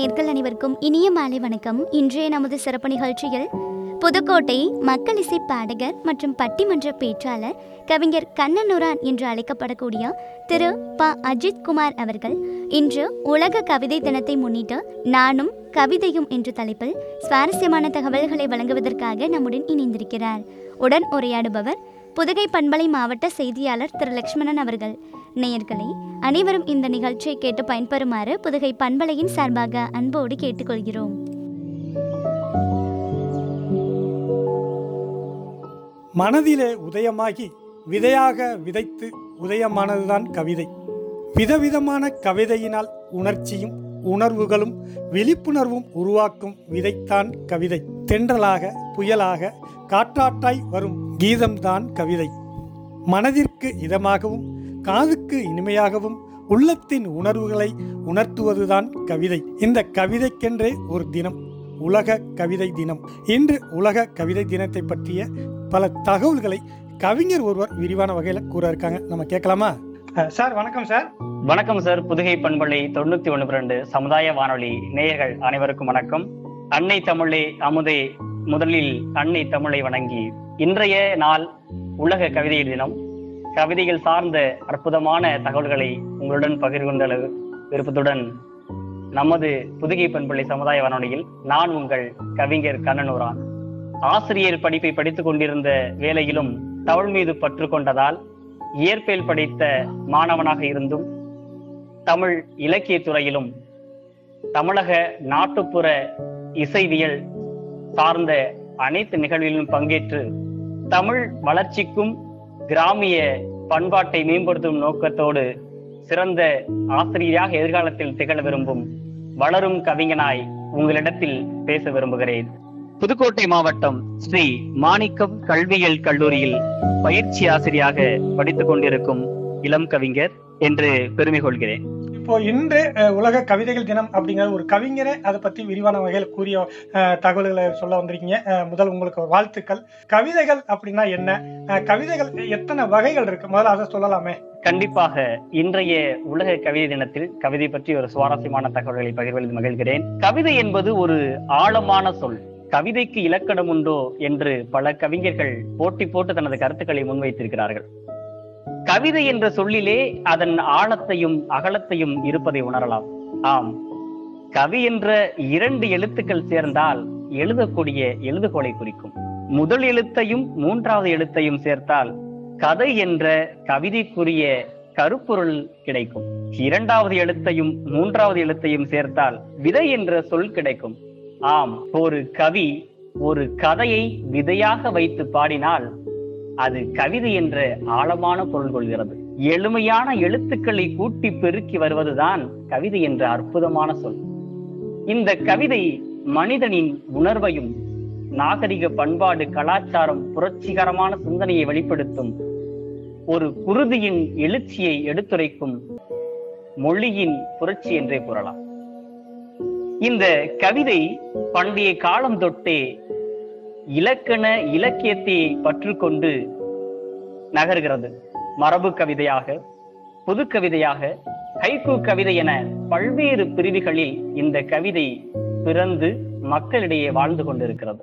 நேர்கள் அனைவருக்கும் இனிய மாலை வணக்கம் இன்றைய நமது சிறப்பு நிகழ்ச்சியில் புதுக்கோட்டை மக்கள் இசை பாடகர் மற்றும் பட்டிமன்ற பேச்சாளர் கவிஞர் கண்ணனுரான் என்று அழைக்கப்படக்கூடிய திரு ப அஜித் குமார் அவர்கள் இன்று உலக கவிதை தினத்தை முன்னிட்டு நானும் கவிதையும் என்ற தலைப்பில் சுவாரஸ்யமான தகவல்களை வழங்குவதற்காக நம்முடன் இணைந்திருக்கிறார் உடன் உரையாடுபவர் புதுகை பண்பலை மாவட்ட செய்தியாளர் திரு லக்ஷ்மணன் அவர்கள் நேயர்களே அனைவரும் இந்த நிகழ்ச்சியை கேட்டு பயன்பெறுமாறு புதுகை பண்பலையின் சார்பாக அன்போடு கேட்டுக்கொள்கிறோம் மனதிலே உதயமாகி விதையாக விதைத்து உதயமானதுதான் கவிதை விதவிதமான கவிதையினால் உணர்ச்சியும் உணர்வுகளும் விழிப்புணர்வும் உருவாக்கும் விதைத்தான் கவிதை தென்றலாக புயலாக காற்றாட்டாய் வரும் கீதம்தான் கவிதை மனதிற்கு இதமாகவும் காதுக்கு இனிமையாகவும் உள்ளத்தின் உணர்வுகளை உணர்த்துவதுதான் கவிதை இந்த கவிதைக்கென்றே ஒரு தினம் உலக கவிதை தினம் இன்று உலக கவிதை தினத்தை பற்றிய பல தகவல்களை கவிஞர் ஒருவர் விரிவான வகையில் கூற இருக்காங்க நம்ம கேட்கலாமா சார் வணக்கம் சார் வணக்கம் சார் புதுகை பண்பலை தொண்ணூத்தி ஒண்ணு ரெண்டு சமுதாய வானொலி நேயர்கள் அனைவருக்கும் வணக்கம் அன்னை தமிழே அமுதே முதலில் அன்னை தமிழை வணங்கி இன்றைய நாள் உலக கவிதை தினம் கவிதைகள் சார்ந்த அற்புதமான தகவல்களை உங்களுடன் பகிர்ந்து கொண்ட விருப்பத்துடன் நமது புதுகை பண்பலை சமுதாய வானொலியில் நான் உங்கள் கவிஞர் கண்ணனூரான் ஆசிரியர் படிப்பை படித்துக் கொண்டிருந்த வேளையிலும் தமிழ் மீது பற்று கொண்டதால் இயற்பியல் படித்த மாணவனாக இருந்தும் தமிழ் இலக்கிய துறையிலும் தமிழக நாட்டுப்புற இசைவியல் சார்ந்த அனைத்து நிகழ்விலும் பங்கேற்று தமிழ் வளர்ச்சிக்கும் கிராமிய பண்பாட்டை மேம்படுத்தும் நோக்கத்தோடு சிறந்த ஆசிரியராக எதிர்காலத்தில் திகழ விரும்பும் வளரும் கவிஞனாய் உங்களிடத்தில் பேச விரும்புகிறேன் புதுக்கோட்டை மாவட்டம் ஸ்ரீ மாணிக்கம் கல்வியியல் கல்லூரியில் பயிற்சி ஆசிரியாக படித்துக் கொண்டிருக்கும் இளம் கவிஞர் என்று பெருமை கொள்கிறேன் இப்போ இன்று அஹ், உலக கவிதைகள் தினம் அப்படிங்கிற ஒரு கவிஞரை அதை பத்தி விரிவான வகையில் கூறிய அஹ், தகவல்களை சொல்ல வந்திருக்கீங்க அஹ், முதல் உங்களுக்கு வாழ்த்துக்கள் கவிதைகள் அப்படின்னா என்ன அஹ், கவிதைகள் எத்தனை வகைகள் இருக்கு முதல்ல அதை சொல்லலாமே கண்டிப்பாக இன்றைய உலக கவிதை தினத்தில் கவிதை பற்றி ஒரு சுவாரஸ்யமான தகவல்களை பகிர்வதில் மகிழ்கிறேன் கவிதை என்பது ஒரு ஆழமான சொல் கவிதைக்கு இலக்கணம் உண்டோ என்று பல கவிஞர்கள் போட்டி போட்டு தனது கருத்துக்களை முன்வைத்திருக்கிறார்கள் கவிதை என்ற சொல்லிலே அதன் ஆழத்தையும் அகலத்தையும் இருப்பதை உணரலாம் ஆம் கவி என்ற இரண்டு எழுத்துக்கள் சேர்ந்தால் எழுதக்கூடிய எழுதுகோலை குறிக்கும் முதல் எழுத்தையும் மூன்றாவது எழுத்தையும் சேர்த்தால் கதை என்ற கவிதைக்குரிய கருப்பொருள் கிடைக்கும் இரண்டாவது எழுத்தையும் மூன்றாவது எழுத்தையும் சேர்த்தால் விதை என்ற சொல் கிடைக்கும் ஆம் ஒரு கவி ஒரு கதையை விதையாக வைத்து பாடினால் அது கவிதை என்ற ஆழமான பொருள் கொள்கிறது எளிமையான எழுத்துக்களை கூட்டி பெருக்கி வருவதுதான் கவிதை என்ற அற்புதமான சொல் இந்த கவிதை மனிதனின் உணர்வையும் நாகரிக பண்பாடு கலாச்சாரம் புரட்சிகரமான சிந்தனையை வெளிப்படுத்தும் ஒரு குருதியின் எழுச்சியை எடுத்துரைக்கும் மொழியின் புரட்சி என்றே கூறலாம் இந்த கவிதை பண்டைய காலம் தொட்டே இலக்கண இலக்கியத்தை பற்றுக்கொண்டு நகர்கிறது மரபு கவிதையாக புது கவிதையாக ஹைக்கூ கவிதை என பல்வேறு பிரிவுகளில் இந்த கவிதை பிறந்து மக்களிடையே வாழ்ந்து கொண்டிருக்கிறது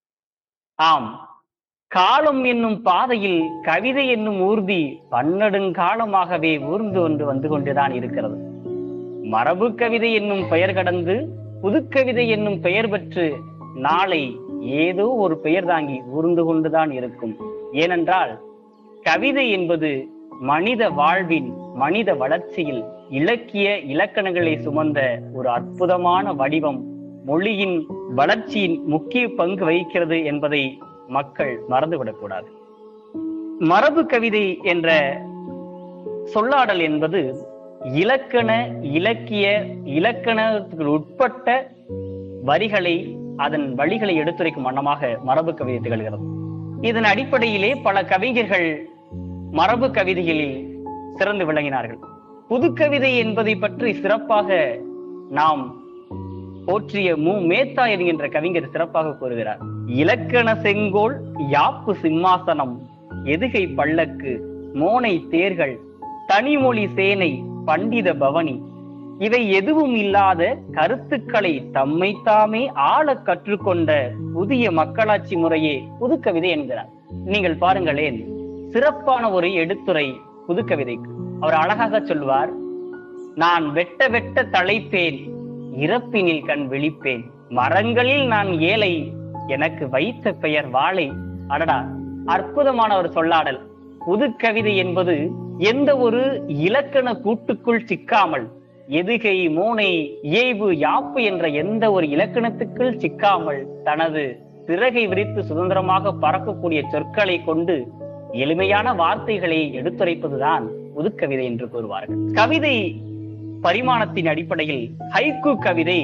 ஆம் காலம் என்னும் பாதையில் கவிதை என்னும் ஊர்தி பன்னெடுங்காலமாகவே ஊர்ந்து கொண்டு வந்து கொண்டுதான் இருக்கிறது மரபு கவிதை என்னும் பெயர் கடந்து புதுக்கவிதை என்னும் பெயர் பெற்று நாளை ஏதோ ஒரு பெயர் தாங்கி ஊர்ந்து கொண்டுதான் இருக்கும் ஏனென்றால் கவிதை என்பது மனித வாழ்வின் மனித வளர்ச்சியில் இலக்கிய இலக்கணங்களை சுமந்த ஒரு அற்புதமான வடிவம் மொழியின் வளர்ச்சியின் முக்கிய பங்கு வகிக்கிறது என்பதை மக்கள் மறந்துவிடக்கூடாது மரபு கவிதை என்ற சொல்லாடல் என்பது இலக்கண இலக்கிய இலக்கணத்துக்கு உட்பட்ட வரிகளை அதன் வழிகளை எடுத்துரைக்கும் வண்ணமாக மரபு கவிதை திகழ்கிறது இதன் அடிப்படையிலே பல கவிஞர்கள் மரபு கவிதைகளில் சிறந்து விளங்கினார்கள் புதுக்கவிதை என்பதை பற்றி சிறப்பாக நாம் போற்றிய மு மேத்தா என்கின்ற கவிஞர் சிறப்பாக கூறுகிறார் இலக்கண செங்கோல் யாப்பு சிம்மாசனம் எதுகை பல்லக்கு மோனை தேர்கள் தனிமொழி சேனை பண்டித பவனி இவை எதுவும் இல்லாத கருத்துக்களை தம்மை தாமே ஆள கற்றுக்கொண்ட புதிய மக்களாட்சி முறையே புதுக்கவிதை என்கிறார் நீங்கள் பாருங்களேன் சிறப்பான ஒரு எடுத்துரை புதுக்கவிதைக்கு அவர் அழகாக சொல்வார் நான் வெட்ட வெட்ட தலைப்பேன் இறப்பினில் கண் விழிப்பேன் மரங்களில் நான் ஏழை எனக்கு வைத்த பெயர் வாழை அடடா அற்புதமான ஒரு சொல்லாடல் புதுக்கவிதை என்பது எந்த ஒரு இலக்கண கூட்டுக்குள் சிக்காமல் எதுகை மோனை இயைபு யாப்பு என்ற எந்த ஒரு இலக்கணத்துக்குள் சிக்காமல் தனது சிறகை விரித்து சுதந்திரமாக பறக்கக்கூடிய சொற்களை கொண்டு எளிமையான வார்த்தைகளை எடுத்துரைப்பதுதான் புதுக்கவிதை என்று கூறுவார்கள் கவிதை பரிமாணத்தின் அடிப்படையில் ஹைக்கு கவிதை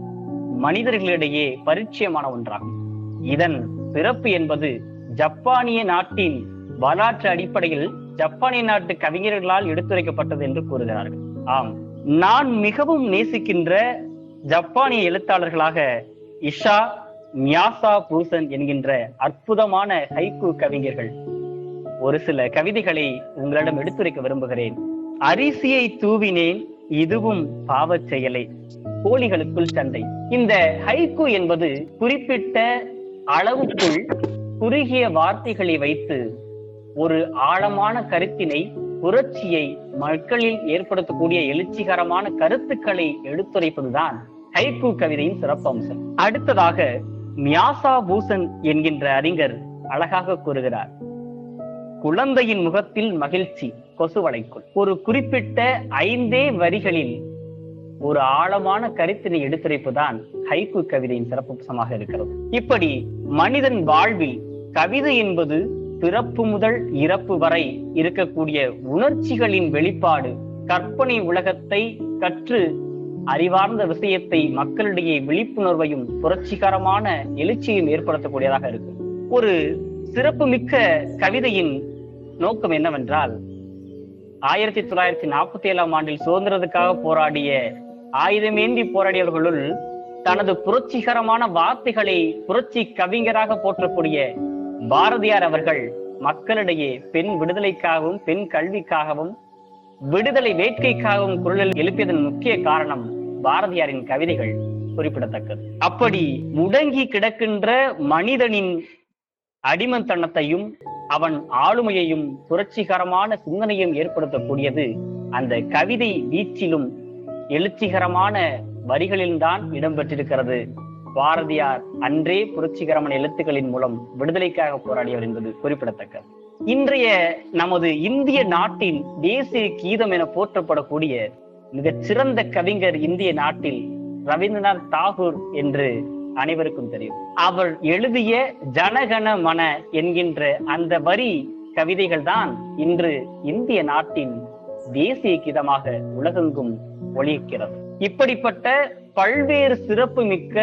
மனிதர்களிடையே பரிச்சயமான ஒன்றாகும் இதன் பிறப்பு என்பது ஜப்பானிய நாட்டின் வரலாற்று அடிப்படையில் ஜப்பானிய நாட்டு கவிஞர்களால் எடுத்துரைக்கப்பட்டது என்று கூறுகிறார்கள் ஆம் நான் மிகவும் நேசிக்கின்ற ஜப்பானிய எழுத்தாளர்களாக இஷா மியாசா பூசன் என்கின்ற அற்புதமான ஹைக்கு கவிஞர்கள் ஒரு சில கவிதைகளை உங்களிடம் எடுத்துரைக்க விரும்புகிறேன் அரிசியை தூவினேன் இதுவும் பாவச் செயலே கோழிகளுக்குள் சண்டை இந்த ஹைக்கு என்பது குறிப்பிட்ட அளவுக்குள் குறுகிய வார்த்தைகளை வைத்து ஒரு ஆழமான கருத்தினை புரட்சியை மக்களில் ஏற்படுத்தக்கூடிய எழுச்சிகரமான கருத்துக்களை எடுத்துரைப்பதுதான் ஹைக்கு கவிதையின் சிறப்பம்சம் அடுத்ததாக மியாசா பூசன் என்கின்ற அறிஞர் அழகாக கூறுகிறார் குழந்தையின் முகத்தில் மகிழ்ச்சி கொசுவளைக்குள் ஒரு குறிப்பிட்ட ஐந்தே வரிகளில் ஒரு ஆழமான கருத்தினை எடுத்துரைப்புதான் ஹைக்கு கவிதையின் சிறப்பம்சமாக இருக்கிறது இப்படி மனிதன் வாழ்வில் கவிதை என்பது பிறப்பு முதல் இறப்பு வரை இருக்கக்கூடிய உணர்ச்சிகளின் வெளிப்பாடு கற்பனை உலகத்தை கற்று அறிவார்ந்த விஷயத்தை மக்களிடையே விழிப்புணர்வையும் புரட்சிகரமான எழுச்சியும் ஏற்படுத்தக்கூடியதாக இருக்கு ஒரு சிறப்புமிக்க கவிதையின் நோக்கம் என்னவென்றால் ஆயிரத்தி தொள்ளாயிரத்தி நாற்பத்தி ஏழாம் ஆண்டில் சுதந்திரத்துக்காக போராடிய ஆயுதமேந்தி போராடியவர்களுள் தனது புரட்சிகரமான வார்த்தைகளை புரட்சி கவிஞராக போற்றக்கூடிய பாரதியார் அவர்கள் மக்களிடையே பெண் விடுதலைக்காகவும் பெண் கல்விக்காகவும் விடுதலை வேட்கைக்காகவும் குரலில் எழுப்பியதன் முக்கிய காரணம் பாரதியாரின் கவிதைகள் குறிப்பிடத்தக்கது அப்படி முடங்கி கிடக்கின்ற மனிதனின் அடிமத்தனத்தையும் அவன் ஆளுமையையும் புரட்சிகரமான சிந்தனையும் ஏற்படுத்தக்கூடியது அந்த கவிதை வீச்சிலும் எழுச்சிகரமான வரிகளில்தான் இடம்பெற்றிருக்கிறது பாரதியார் அன்றே புரட்சிகரமான எழுத்துக்களின் மூலம் விடுதலைக்காக போராடியவர் என்பது குறிப்பிடத்தக்கது இன்றைய நமது இந்திய நாட்டின் தேசிய கீதம் என போற்றப்படக்கூடிய மிகச் சிறந்த கவிஞர் இந்திய நாட்டில் ரவீந்திரநாத் தாகூர் என்று அனைவருக்கும் தெரியும் அவர் எழுதிய ஜனகண மன என்கின்ற அந்த வரி கவிதைகள் தான் இன்று இந்திய நாட்டின் தேசிய கீதமாக உலகெங்கும் ஒழிக்கிறது இப்படிப்பட்ட பல்வேறு சிறப்பு மிக்க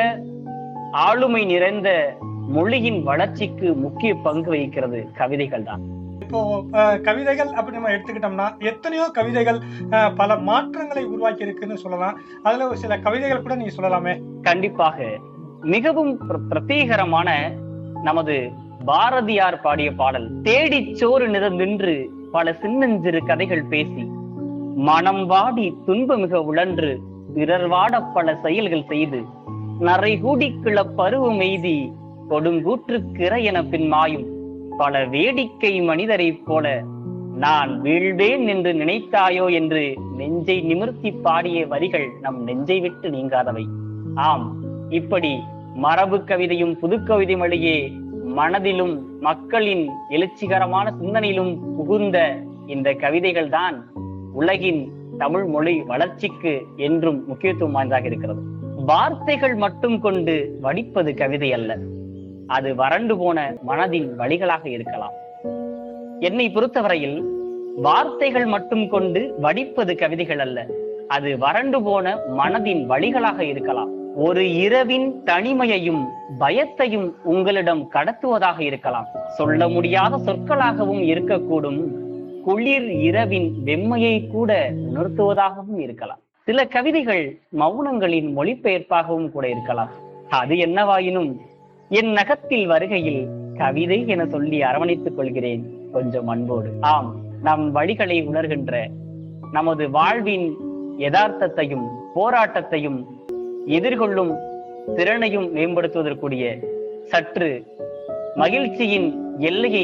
ஆளுமை நிறைந்த மொழியின் வளர்ச்சிக்கு முக்கிய பங்கு வகிக்கிறது கவிதைகள் தான் இப்போ அஹ், கவிதைகள் அப்படி நம்ம எடுத்துக்கிட்டோம்னா எத்தனையோ கவிதைகள் அஹ், பல மாற்றங்களை உருவாக்கி இருக்குன்னு சொல்லலாம் அதுல ஒரு சில கவிதைகள் கூட நீங்க சொல்லலாமே கண்டிப்பாக மிகவும் பிர- பிரத்யேகரமான நமது பாரதியார் பாடிய பாடல் தேடிச் சோறு நிறந்தின்று பல சின்னஞ்சிறு கதைகள் பேசி மனம் வாடி துன்பமிக உழன்று பிறர் வாட பல செயல்கள் செய்து நரைகூடி கிள பருவம் எய்தி கொடுங்கூற்றுக்கிற என பின் மாயும் பல வேடிக்கை மனிதரைப் போல நான் வீழ்வேன் என்று நினைத்தாயோ என்று நெஞ்சை நிமிர்த்தி பாடிய வரிகள் நம் நெஞ்சை விட்டு நீங்காதவை ஆம் இப்படி மரபு கவிதையும் புதுக்கவிதை வழியே மனதிலும் மக்களின் எழுச்சிகரமான சிந்தனையிலும் புகுந்த இந்த கவிதைகள் தான் உலகின் தமிழ் மொழி வளர்ச்சிக்கு என்றும் முக்கியத்துவம் வாய்ந்ததாக இருக்கிறது வார்த்தைகள் மட்டும் கொண்டு வடிப்பது கவிதை அல்ல அது வறண்டு போன மனதின் வழிகளாக இருக்கலாம் என்னை பொறுத்தவரையில் வார்த்தைகள் மட்டும் கொண்டு வடிப்பது கவிதைகள் அல்ல அது வறண்டு போன மனதின் வழிகளாக இருக்கலாம் ஒரு இரவின் தனிமையையும் பயத்தையும் உங்களிடம் கடத்துவதாக இருக்கலாம் சொல்ல முடியாத சொற்களாகவும் இருக்கக்கூடும் குளிர் இரவின் வெம்மையை கூட உணர்த்துவதாகவும் இருக்கலாம் சில கவிதைகள் மௌனங்களின் மொழிபெயர்ப்பாகவும் கூட இருக்கலாம் அது என்னவாயினும் என் நகத்தில் வருகையில் கவிதை என சொல்லி அரவணைத்துக் கொள்கிறேன் கொஞ்சம் அன்போடு ஆம் நம் வழிகளை உணர்கின்ற நமது வாழ்வின் யதார்த்தத்தையும் போராட்டத்தையும் எதிர்கொள்ளும் திறனையும் மேம்படுத்துவதற்குரிய சற்று மகிழ்ச்சியின் எல்லையை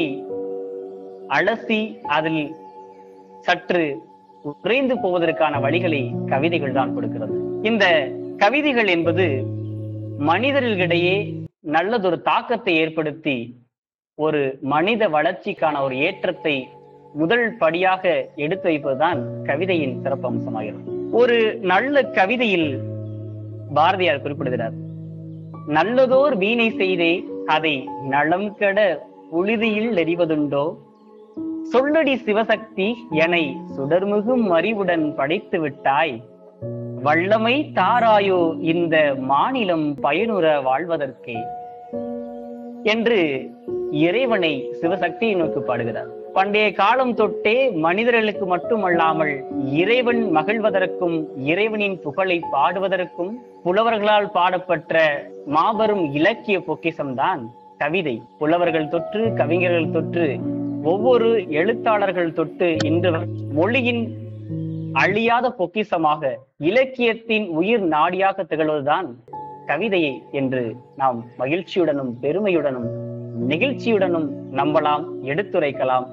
அலசி அதில் சற்று உறைந்து போவதற்கான வழிகளை கவிதைகள் தான் கொடுக்கிறது இந்த கவிதைகள் என்பது மனிதர்களிடையே நல்லதொரு தாக்கத்தை ஏற்படுத்தி ஒரு மனித வளர்ச்சிக்கான ஒரு ஏற்றத்தை முதல் படியாக எடுத்து வைப்பதுதான் கவிதையின் சிறப்பு அம்சமாகிறது ஒரு நல்ல கவிதையில் பாரதியார் குறிப்பிடுகிறார் நல்லதோர் வீணை செய்தே அதை நலம் கெட உழுதியில் எறிவதுண்டோ சொல்லடி சிவசக்தி எனை சுடர்மிகும் அறிவுடன் படைத்து விட்டாய் வல்லமை தாராயோ இந்த மாநிலம் பயனுற வாழ்வதற்கே என்று இறைவனை சிவசக்தியை நோக்கி பாடுகிறார் பண்டைய காலம் தொட்டே மனிதர்களுக்கு மட்டுமல்லாமல் இறைவன் மகிழ்வதற்கும் இறைவனின் புகழை பாடுவதற்கும் புலவர்களால் பாடப்பட்ட மாபெரும் இலக்கிய பொக்கிசம்தான் கவிதை புலவர்கள் தொற்று கவிஞர்கள் தொற்று ஒவ்வொரு எழுத்தாளர்கள் தொட்டு இன்று வரை மொழியின் அழியாத பொக்கிசமாக இலக்கியத்தின் உயிர் நாடியாக திகழ்வதுதான் கவிதையை என்று நாம் மகிழ்ச்சியுடனும் பெருமையுடனும் நெகிழ்ச்சியுடனும் நம்பலாம் எடுத்துரைக்கலாம்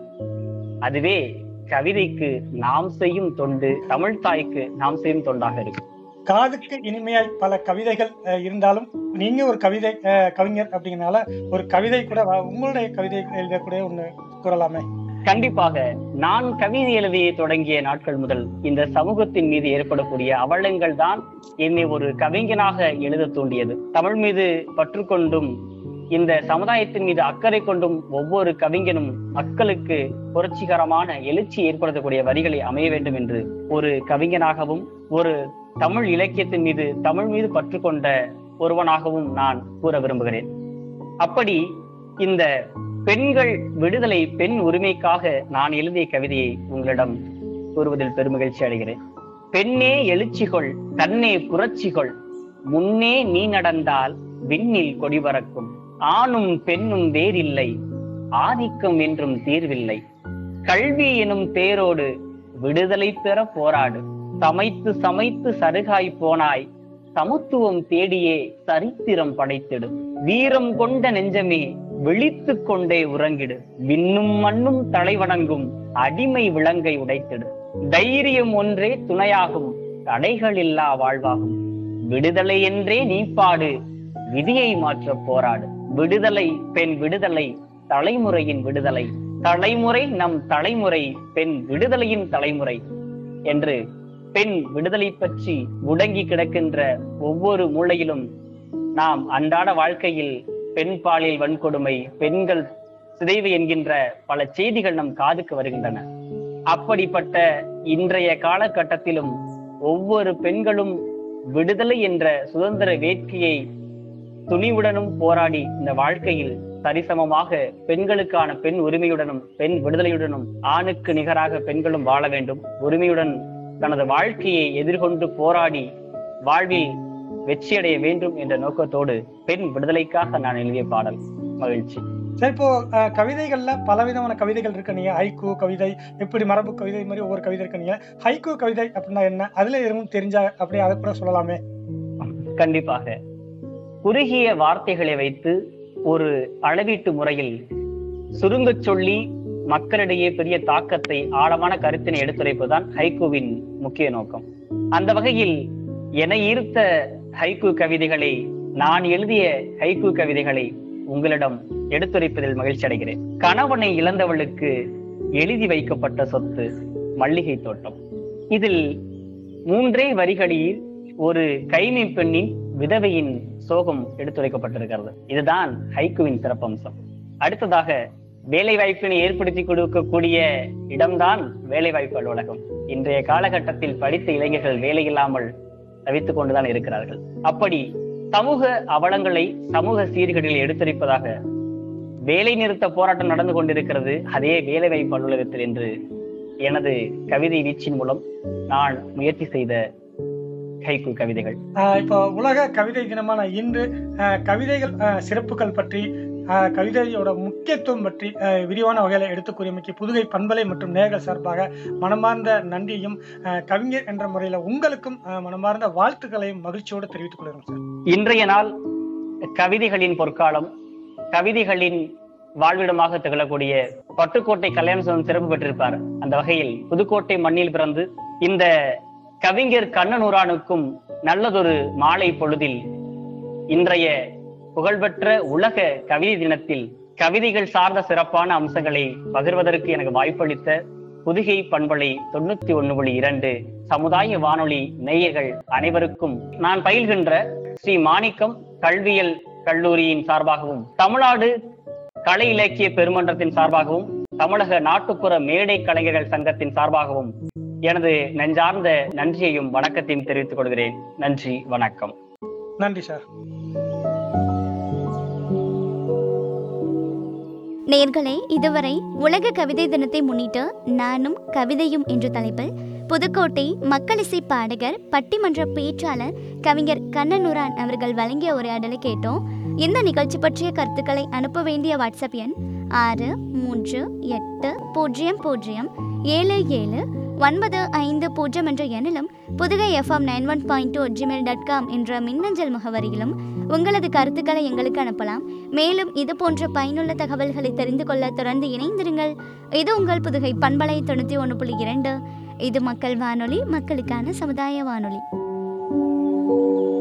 அதுவே கவிதைக்கு நாம் செய்யும் தொண்டு தமிழ் தாய்க்கு நாம் செய்யும் தொண்டாக இருக்கும் காதுக்கு இனிமையாய் பல கவிதைகள் அஹ், இருந்தாலும் நீங்க ஒரு கவிதை அஹ், கவிஞர் அப்படிங்கறனால ஒரு கவிதை கூட வ- உங்களுடைய கவிதை எழுதக்கூடிய ஒண்ணு கூறலாமே கண்டிப்பாக நான் கவிதை எழுதிய தொடங்கிய நாட்கள் முதல் இந்த சமூகத்தின் மீது ஏற்படக்கூடிய அவலங்கள் தான் என்னை ஒரு கவிஞனாக எழுத தூண்டியது தமிழ் மீது பற்று கொண்டும் இந்த சமுதாயத்தின் மீது அக்கறை கொண்டும் ஒவ்வொரு கவிஞனும் மக்களுக்கு புரட்சிகரமான எழுச்சி ஏற்படுத்தக்கூடிய வரிகளை அமைய வேண்டும் என்று ஒரு கவிஞனாகவும் ஒரு தமிழ் இலக்கியத்தின் மீது தமிழ் மீது பற்று கொண்ட ஒருவனாகவும் நான் கூற விரும்புகிறேன் அப்படி இந்த பெண்கள் விடுதலை பெண் உரிமைக்காக நான் எழுதிய கவிதையை உங்களிடம் கூறுவதில் பெருமகிழ்ச்சி அடைகிறேன் பெண்ணே எழுச்சிகொள் தன்னே புரட்சிகொள் முன்னே நீ நடந்தால் விண்ணில் கொடி பறக்கும் ஆணும் பெண்ணும் வேறில்லை ஆதிக்கம் என்றும் தீர்வில்லை கல்வி எனும் தேரோடு விடுதலை பெற போராடு சமைத்து சமைத்து சருகாய் போனாய் சமத்துவம் தேடியே சரித்திரம் படைத்திடு வீரம் கொண்ட நெஞ்சமே விழித்துக் கொண்டே உறங்கிடு விண்ணும் மண்ணும் தலைவணங்கும் அடிமை விலங்கை உடைத்திடு தைரியம் ஒன்றே துணையாகும் தடைகள் இல்லா வாழ்வாகும் விடுதலை என்றே நீ பாடு விதியை மாற்ற போராடு விடுதலை பெண் விடுதலை தலைமுறையின் விடுதலை தலைமுறை நம் தலைமுறை பெண் விடுதலையின் தலைமுறை என்று பெண் விடுதலை பற்றி முடங்கி கிடக்கின்ற ஒவ்வொரு மூலையிலும் நாம் அன்றாட வாழ்க்கையில் பெண் பாலியல் வன்கொடுமை பெண்கள் சிதைவு என்கின்ற பல செய்திகள் நம் காதுக்கு வருகின்றன அப்படிப்பட்ட இன்றைய காலகட்டத்திலும் ஒவ்வொரு பெண்களும் விடுதலை என்ற சுதந்திர வேட்கையை துணிவுடனும் போராடி இந்த வாழ்க்கையில் சரிசமமாக பெண்களுக்கான பெண் உரிமையுடனும் பெண் விடுதலையுடனும் ஆணுக்கு நிகராக பெண்களும் வாழ வேண்டும் உரிமையுடன் தனது வாழ்க்கையை எதிர்கொண்டு போராடி வாழ்வில் வெற்றியடைய வேண்டும் என்ற நோக்கத்தோடு பெண் விடுதலைக்காக நான் எழுதிய பாடல் மகிழ்ச்சி சரி இப்போ அஹ், கவிதைகள்ல பலவிதமான கவிதைகள் இருக்கு நீங்க ஹைக்கூ கவிதை எப்படி மரபு கவிதை மாதிரி ஒவ்வொரு கவிதை இருக்கு நீங்க ஹைக்கூ கவிதை அப்படின்னா என்ன அதுல எதுவும் தெரிஞ்சா அப்படியே அதை கூட சொல்லலாமே கண்டிப்பாக குறுகிய வார்த்தைகளை வைத்து ஒரு அளவீட்டு முறையில் சுருங்கச் சொல்லி மக்களிடையே பெரிய தாக்கத்தை ஆழமான கருத்தினை எடுத்துரைப்பதுதான் ஹைக்கூவின் முக்கிய நோக்கம் அந்த வகையில் என ஈர்த்த ஹைக்கூ கவிதைகளை நான் எழுதிய ஹைக்கூ கவிதைகளை உங்களிடம் எடுத்துரைப்பதில் மகிழ்ச்சி அடைகிறேன் கணவனை இழந்தவளுக்கு எழுதி வைக்கப்பட்ட சொத்து மல்லிகை தோட்டம் இதில் மூன்றே வரிகளில் ஒரு கைமை பெண்ணின் விதவையின் சோகம் எடுத்துரைக்கப்பட்டிருக்கிறது இதுதான் ஹைக்குவின் சிறப்பம்சம் அடுத்ததாக வேலை வாய்ப்பினை ஏற்படுத்தி கொடுக்கக்கூடிய இடம்தான் வேலை வாய்ப்பு அலுவலகம் இன்றைய காலகட்டத்தில் படித்த இளைஞர்கள் வேலை இல்லாமல் தவித்துக் கொண்டுதான் இருக்கிறார்கள் அப்படி சமூக அவலங்களை சமூக சீர்கேடுகளை எடுத்துரைப்பதாக வேலை நிறுத்த போராட்டம் நடந்து கொண்டிருக்கிறது அதே வேலை வாய்ப்பு அலுவலகத்தில் என்று எனது கவிதை வீச்சின் மூலம் நான் முயற்சி செய்த ஹைக்கு கவிதைகள் ஆஹ் இப்போ உலக கவிதை தினமான இன்று ஆஹ் கவிதைகள் ஆஹ் சிறப்புகள் பற்றி அஹ், கவிதையோட முக்கியத்துவம் பற்றி அஹ், விரிவான வகையில் எடுத்து கூறியமைக்கு புதுகை பண்பலை மற்றும் நேர்கள் சார்பாக மனமார்ந்த நன்றியும் அஹ், கவிஞர் என்ற முறையில் உங்களுக்கும் அஹ், மனமார்ந்த வாழ்த்துக்களையும் மகிழ்ச்சியோடு தெரிவித்துக் கொள்கிறோம் சார் இன்றைய நாள் கவிதைகளின் பொற்காலம் கவிதைகளின் வாழ்விடமாக திகழக்கூடிய பட்டுக்கோட்டை கல்யாணம் சிறப்பு பெற்றிருப்பார் அந்த வகையில் புதுக்கோட்டை மண்ணில் பிறந்து இந்த கவிஞர் கண்ணனூரானுக்கும் நல்லதொரு மாலை பொழுதில் இன்றைய புகழ்பெற்ற உலக கவிதை தினத்தில் கவிதைகள் சார்ந்த சிறப்பான அம்சங்களை பகிர்வதற்கு எனக்கு வாய்ப்பளித்த புதுகை பண்பலை தொண்ணூத்தி ஒண்ணு புள்ளி இரண்டு சமுதாய வானொலி நேயர்கள் அனைவருக்கும் நான் பயில்கின்ற ஸ்ரீ மாணிக்கம் கல்வியல் கல்லூரியின் சார்பாகவும் தமிழ்நாடு கலை இலக்கிய பெருமன்றத்தின் சார்பாகவும் தமிழக நாட்டுப்புற மேடை கலைஞர்கள் சங்கத்தின் சார்பாகவும் எனது நெஞ்சார்ந்த நன்றியையும் வணக்கத்தையும் தெரிவித்துக் கொள்கிறேன் நன்றி வணக்கம் நன்றி சார் நேர்களே இதுவரை உலக கவிதை தினத்தை முன்னிட்டு நானும் கவிதையும் என்ற தலைப்பில் புதுக்கோட்டை மக்களிசை பாடகர் பட்டிமன்ற பேச்சாளர் கவிஞர் கண்ணனுரான் அவர்கள் வழங்கிய உரையாடலை கேட்டோம் இந்த நிகழ்ச்சி பற்றிய கருத்துக்களை அனுப்ப வேண்டிய வாட்ஸ்அப் எண் ஆறு மூன்று எட்டு பூஜ்ஜியம் பூஜ்ஜியம் ஏழு ஏழு ஒன்பது ஐந்து பூஜ்ஜியம் என்ற எண்ணிலும் Pudugai FM nine one point two Gmail dot com என்ற மின்னஞ்சல் முகவரியிலும் உங்களது கருத்துக்களை எங்களுக்கு அனுப்பலாம் மேலும் இது போன்ற பயனுள்ள தகவல்களை தெரிந்து கொள்ள தொடர்ந்து இணைந்திருங்கள் இது உங்கள் புதுகை பண்பலை தொண்ணூற்றி ஒன்று புள்ளி இரண்டு இது மக்கள் வானொலி மக்களுக்கான சமுதாய வானொலி